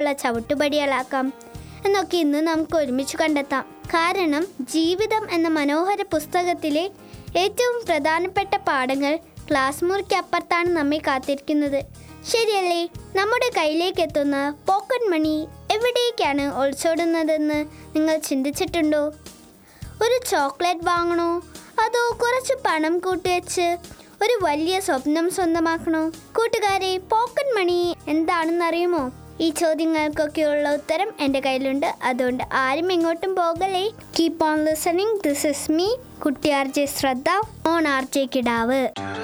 മുന്നോട്ടുള്ള ചവിട്ടുപടികളാക്കാം എന്നൊക്കെ ഇന്ന് നമുക്ക് ഒരുമിച്ച് കണ്ടെത്താം കാരണം ജീവിതം എന്ന മനോഹര പുസ്തകത്തിലെ ഏറ്റവും പ്രധാനപ്പെട്ട പാഠങ്ങൾ ക്ലാസ് മുറിക്കപ്പുറത്താണ് നമ്മെ കാത്തിരിക്കുന്നത് ശരിയല്ലേ നമ്മുടെ കയ്യിലേക്ക് എത്തുന്ന പോക്കറ്റ് മണി എവിടേക്കാണ് ഒളിച്ചോടുന്നതെന്ന് നിങ്ങൾ ചിന്തിച്ചിട്ടുണ്ടോ ഒരു ചോക്ലേറ്റ് വാങ്ങണോ അതോ കുറച്ച് പണം കൂട്ടിവെച്ച് ഒരു വലിയ സ്വപ്നം സ്വന്തമാക്കണോ കൂട്ടുകാരെ പോക്കറ്റ് മണി എന്താണെന്ന് അറിയുമോ ഈ ചോദ്യങ്ങൾക്കൊക്കെയുള്ള ഉത്തരം എൻ്റെ കയ്യിലുണ്ട് അതുകൊണ്ട് ആരും എങ്ങോട്ടും പോകലേ keep on listening this is me കുട്ടി R J Shraddha on R J കിടാവ്